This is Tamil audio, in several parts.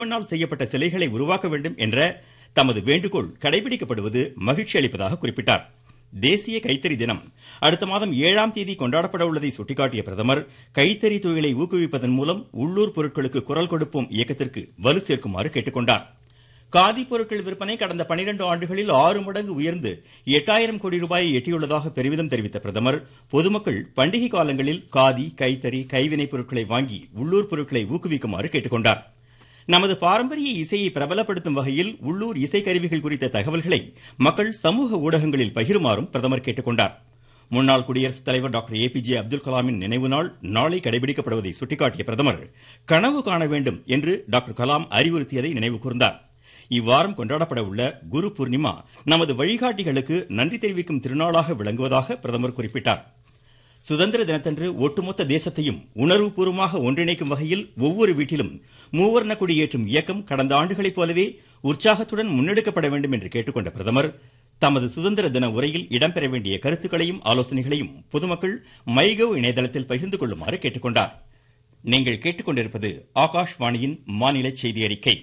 கைமண்ணால் செய்யப்பட்ட சிலைகளை உருவாக்க வேண்டும் என்ற தமது வேண்டுகோள் கடைபிடிக்கப்படுவது மகிழ்ச்சி அளிப்பதாக குறிப்பிட்டார் தேசிய கைத்தறி தினம் அடுத்த மாதம் ஏழாம் தேதி கொண்டாடப்பட உள்ளதை சுட்டிக்காட்டிய பிரதமர் கைத்தறி தொழிலை ஊக்குவிப்பதன் மூலம் உள்ளூர் பொருட்களுக்கு குரல் கொடுப்போம் இயக்கத்திற்கு வலு சேர்க்குமாறு கேட்டுக்கொண்டார் காதி பொருட்கள் விற்பனை கடந்த பனிரெண்டு ஆண்டுகளில் ஆறு மடங்கு உயர்ந்து எட்டாயிரம் கோடி ரூபாயை எட்டியுள்ளதாக பெருமிதம் தெரிவித்த பிரதமர் பொதுமக்கள் பண்டிகை காலங்களில் காதி கைத்தறி கைவினைப் பொருட்களை வாங்கி உள்ளூர் பொருட்களை ஊக்குவிக்குமாறு கேட்டுக்கொண்டார் நமது பாரம்பரிய இசையை பிரபலப்படுத்தும் வகையில் உள்ளூர் இசைக்கருவிகள் குறித்த தகவல்களை மக்கள் சமூக ஊடகங்களில் பகிருமாறும் பிரதமர் கேட்டுக்கொண்டார் முன்னாள் குடியரசுத் தலைவர் doctor A P J Abdul கலாமின் நினைவு நாள் நாளை கடைபிடிக்கப்படுவதை சுட்டிக்காட்டிய பிரதமர் கனவு காண வேண்டும் என்று டாக்டர் கலாம் அறிவுறுத்தியதை நினைவு கூர்ந்தார் இவ்வாரம் கொண்டாடப்பட உள்ள குரு பூர்ணிமா நமது வழிகாட்டிகளுக்கு நன்றி தெரிவிக்கும் திருநாளாக விளங்குவதாக பிரதமர் குறிப்பிட்டார் சுதந்திர தினத்தன்று ஒட்டுமொத்த தேசத்தையும் உணர்வுபூர்வமாக ஒன்றிணைக்கும் வகையில் ஒவ்வொரு வீட்டிலும் மூவர்ண கொடி ஏற்றும் இயக்கம் கடந்த ஆண்டுகளைப் போலவே உற்சாகத்துடன் முன்னெடுக்கப்பட வேண்டும் என்று கேட்டுக்கொண்ட பிரதமர் தமது சுதந்திர தின உரையில் இடம்பெற வேண்டிய கருத்துக்களையும் ஆலோசனைகளையும் பொதுமக்கள் மைகவ் இணையதளத்தில் பகிர்ந்து கொள்ளுமாறு கேட்டுக்கொண்டார் நீங்கள் கேட்டுக்கொண்டிருப்பது ஆகாஷ்வாணியின் மாநில செய்தி அறிக்கை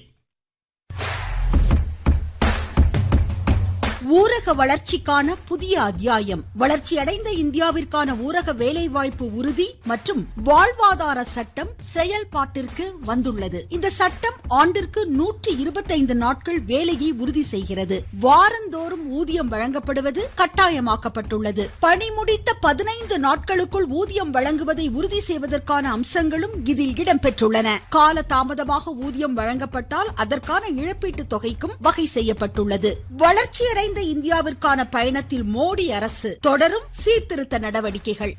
ஊரக வளர்ச்சிக்கான புதிய அத்தியாயம் வளர்ச்சியடைந்த இந்தியாவிற்கான ஊரக வேலைவாய்ப்பு உறுதி மற்றும் வாழ்வாதார சட்டம் செயல்பாட்டிற்கு வந்துள்ளது இந்த சட்டம் ஆண்டிற்கு நூற்றி இருபத்தைந்து நாட்கள் வேலையை உறுதி செய்கிறது வாரந்தோறும் ஊதியம் வழங்கப்படுவது கட்டாயமாக்கப்பட்டுள்ளது பணி முடித்த பதினைந்து நாட்களுக்குள் ஊதியம் வழங்குவதை உறுதி செய்வதற்கான அம்சங்களும் இதில் இடம்பெற்றுள்ளன கால தாமதமாக ஊதியம் வழங்கப்பட்டால் அதற்கான இழப்பீட்டு தொகைக்கும் வகை செய்யப்பட்டுள்ளது வளர்ச்சியடைந்த வளர்ந்த இந்தியாவிற்கான பயணத்தில் மோடி அரசு தொடரும் சீர்திருத்த நடவடிக்கைகள்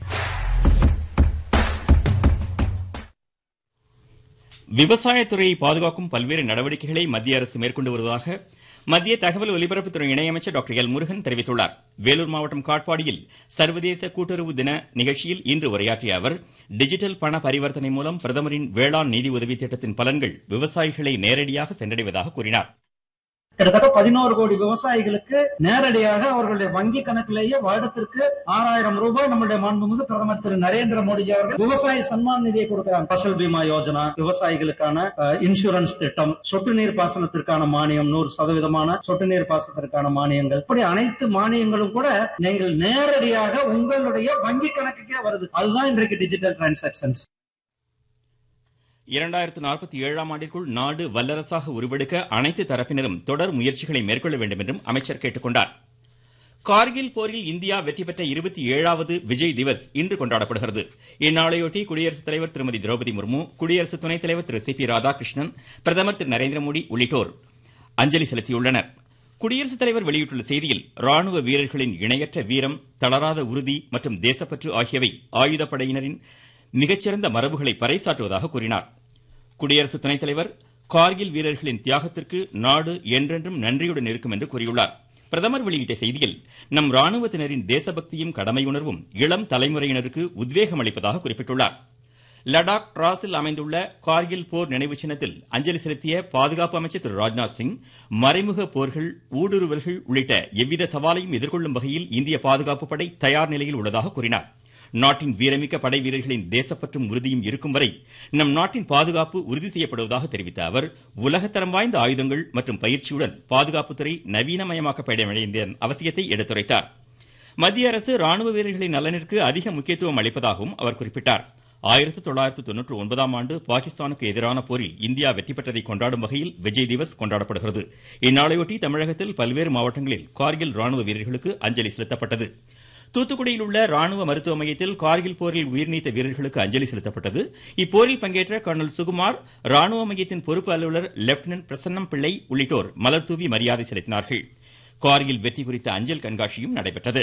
விவசாயத்துறையை பாதுகாக்கும் பல்வேறு நடவடிக்கைகளை மத்திய அரசு மேற்கொண்டு வருவதாக மத்திய தகவல் ஒலிபரப்புத்துறை இணையமைச்சர் டாக்டர் எல் முருகன் தெரிவித்துள்ளார் வேலூர் மாவட்டம் காட்பாடியில் சர்வதேச கூட்டுறவு தின நிகழ்ச்சியில் இன்று உரையாற்றிய அவர் டிஜிட்டல் பண பரிவர்த்தனை மூலம் பிரதமரின் வேளாண் நிதி உதவி திட்டத்தின் பலன்கள் விவசாயிகளை நேரடியாக சென்றடைவதாக கூறினார் கிட்டத்தட்ட பதினோரு கோடி விவசாயிகளுக்கு நேரடியாக அவர்களுடைய வங்கி கணக்கிலேயே வருடத்திற்கு ஆறாயிரம் ரூபாய் நம்முடைய மாண்புமிகு பிரதமர் திரு நரேந்திர மோடிஜி அவர்கள் விவசாய சன்மான் நிதியை கொடுக்கிறாங்க பசல் பீமா யோஜனா விவசாயிகளுக்கான இன்சூரன்ஸ் திட்டம் சொட்டு நீர் பாசனத்திற்கான மானியம் நூறு சதவீதமான சொட்டு நீர் பாசனத்திற்கான மானியங்கள் இப்படி அனைத்து மானியங்களும் கூட நீங்கள் நேரடியாக உங்களுடைய வங்கி கணக்குக்கே வருது அதுதான் இன்றைக்கு டிஜிட்டல் டிரான்சாக்சன்ஸ் இரண்டாயிரத்து நாற்பத்தி ஏழாம் ஆண்டிற்குள் நாடு வல்லரசாக உருவெடுக்க அனைத்து தரப்பினரும் தொடர் முயற்சிகளை மேற்கொள்ள வேண்டும் என்றும் அமைச்சர் கேட்டுக்கொண்டார் கார்கில் போரில் இந்தியா வெற்றி பெற்ற இருபத்தி ஏழாவது விஜய் திவஸ் இன்று கொண்டாடப்படுகிறது இந்நாளையொட்டி குடியரசுத் தலைவர் திருமதி திரௌபதி முர்மு குடியரசு துணைத் தலைவர் திரு சி பி ராதாகிருஷ்ணன் பிரதமர் திரு நரேந்திர மோடி உள்ளிட்டோர் அஞ்சலி செலுத்தியுள்ளனர் குடியரசுத் தலைவர் வெளியிட்டுள்ள செய்தியில் ராணுவ வீரர்களின் இணையற்ற வீரம் தளராத உறுதி மற்றும் தேசப்பற்று ஆகியவை ஆயுதப்படையினரின் மிகச்சிறந்த மரபுகளை பறைசாற்றுவதாக கூறினார் குடியரசு துணைத் தலைவர் கார்கில் வீரர்களின் தியாகத்திற்கு நாடு என்றென்றும் நன்றியுடன் இருக்கும் என்று கூறியுள்ளார் பிரதமர் வெளியிட்ட செய்தியில் நம் ராணுவத்தினரின் தேசபக்தியும் கடமையுணர்வும் இளம் தலைமுறையினருக்கு உத்வேகம் அளிப்பதாக குறிப்பிட்டுள்ளார் லடாக் டிராஸில் அமைந்துள்ள கார்கில் போர் நினைவு சின்னத்தில் அஞ்சலி செலுத்திய பாதுகாப்பு அமைச்சர் திரு ராஜ்நாத் சிங் மறைமுக போர்கள் ஊடுருவல்கள் உள்ளிட்ட எவ்வித சவாலையும் எதிர்கொள்ளும் வகையில் இந்திய பாதுகாப்பு படை தயார் நிலையில் உள்ளதாக கூறினார் நாட்டின் வீரமிக்க படை வீரர்களின் தேசப்பற்றும் உறுதியும் இருக்கும் வரை நம் நாட்டின் பாதுகாப்பு உறுதி செய்யப்படுவதாக தெரிவித்த அவர் உலகத்தரம் வாய்ந்த ஆயுதங்கள் மற்றும் பயிற்சியுடன் பாதுகாப்புத்துறை நவீனமயமாக்கப்பட வேண்டியதன் அவசியத்தை எடுத்துரைத்தார் மத்திய அரசு ராணுவ வீரர்களின் நலனிற்கு அதிக முக்கியத்துவம் அளிப்பதாகவும் அவர் குறிப்பிட்டார் ஆயிரத்தி தொள்ளாயிரத்து தொன்னூற்றி ஒன்பதாம் ஆண்டு பாகிஸ்தானுக்கு எதிரான போரில் இந்தியா வெற்றி பெற்றதை கொண்டாடும் வகையில் விஜய் திவஸ் கொண்டாடப்படுகிறது இந்நாளையொட்டி தமிழகத்தில் பல்வேறு மாவட்டங்களில் கார்கில் ராணுவ வீரர்களுக்கு அஞ்சலி செலுத்தப்பட்டது தூத்துக்குடியில் உள்ள ராணுவ மருத்துவ மையத்தில் கார்கில் போரில் உயிர்நீத்த வீரர்களுக்கு அஞ்சலி செலுத்தப்பட்டது இப்போரில் பங்கேற்ற கர்னல் சுகுமார் ராணுவ மையத்தின் பொறுப்பு அலுவலர் லெப்டினன்ட் பிரசன்னம் பிள்ளை உள்ளிட்டோர் மலர்தூவி மரியாதை செலுத்தினார்கள் கார்கில் வெற்றி குறித்த அஞ்சல் கண்காட்சியும் நடைபெற்றது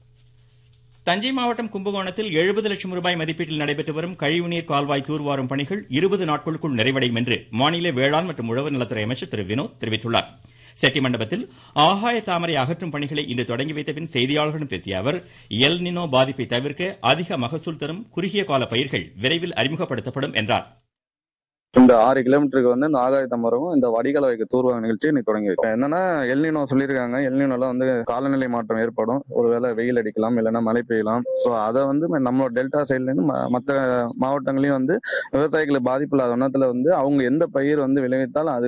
தஞ்சை மாவட்டம் கும்பகோணத்தில் எழுபது லட்சம் ரூபாய் மதிப்பீட்டில் நடைபெற்று வரும் கழிவுநீர் கால்வாய் தூர்வாரும் பணிகள் இருபது நாட்களுக்குள் நிறைவடையும் என்று மாநில வேளாண் மற்றும் உழவர் நலத்துறை அமைச்சர் திரு வினோத் தெரிவித்துள்ளார் செட்டிமண்டபத்தில் ஆகாய தாமரை அகற்றும் பணிகளை இன்று தொடங்கி வைத்த பின் செய்தியாளர்களிடம் பேசிய அவர் எல் நினோ பாதிப்பை தவிர்க்க அதிக மகசூல் தரும் குறுகிய கால பயிர்கள் விரைவில் அறிமுகப்படுத்தப்படும் என்றார் இந்த ஆறு கிலோமீட்டருக்கு வந்து இந்த ஆகாய தம்பரமும் இந்த வடிகால வைக்க தூர்வாங்க நிகழ்ச்சி இன்னைக்கு தொடங்கி இருக்கு. என்னன்னா எல்னினோ சொல்லியிருக்காங்க எல்னினோல வந்து காலநிலை மாற்றம் ஏற்படும் ஒருவேளை வெயில் அடிக்கலாம் இல்லைன்னா மழை பெய்யலாம் ஸோ அதை வந்து நம்மளோட டெல்டா சைட்ல இருந்து ம- மற்ற மாவட்டங்களையும் வந்து விவசாயிகளை பாதிப்பு இல்லாத வண்ணத்துல வந்து அவங்க எந்த பயிர் வந்து விளைவித்தாலும் அது